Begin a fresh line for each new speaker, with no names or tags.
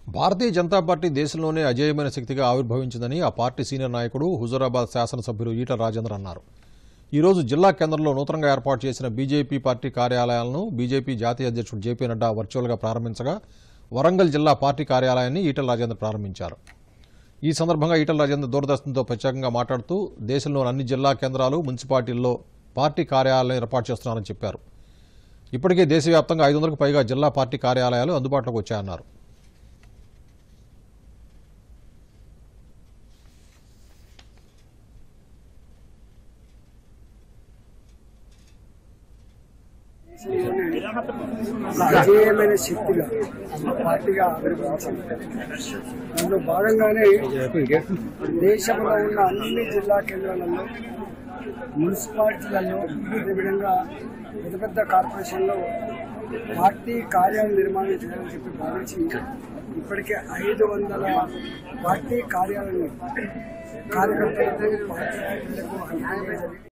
భారతీయ Janata party దేశంలోనే అజేయమైన శక్తిగా ఆవిర్భవించిందని ఆ పార్టీ సీనియర్ నాయకుడు హుజూరాబాద్ శాసనసభ్యులు ఈటల రాజేందర్ అన్నారు ఈరోజు జిల్లా కేంద్రంలో నూతనంగా ఏర్పాటు చేసిన బీజేపీ పార్టీ కార్యాలయాలను బీజేపీ జాతీయ అధ్యక్షుడు జేపీ నడ్డా వర్చువల్గా ప్రారంభించగా వరంగల్ జిల్లా పార్టీ కార్యాలయాన్ని ఈటల రాజేందర్ ప్రారంభించారు ఈ సందర్భంగా ఈటల రాజేందర్ దూరదర్శన్తో ప్రత్యేకంగా మాట్లాడుతూ దేశంలోని అన్ని జిల్లా కేంద్రాలు మున్సిపాలిటీల్లో పార్టీ కార్యాలయాలను ఏర్పాటు చేస్తున్నారని చెప్పారు ఇప్పటికే దేశవ్యాప్తంగా ఐదు వందలకు పైగా జిల్లా పార్టీ కార్యాలయాలు అందుబాటులోకి వచ్చాయన్నారు
అజేయమైన శక్తిగా పార్టీగా ఆవిర్భవించింది అందులో భాగంగానే దేశంలో ఉన్న అన్ని జిల్లా కేంద్రాలలో మున్సిపాలిటీలలో అదేవిధంగా పెద్ద పెద్ద కార్పొరేషన్లో పార్టీ కార్యాలయం నిర్మాణం చేయాలని చెప్పి భావించి ఇప్పటికే ఐదు వందల పార్టీ కార్యాలయం కార్యకర్తలకు పార్టీ నాయకులకు అంకితం చేయడం జరిగింది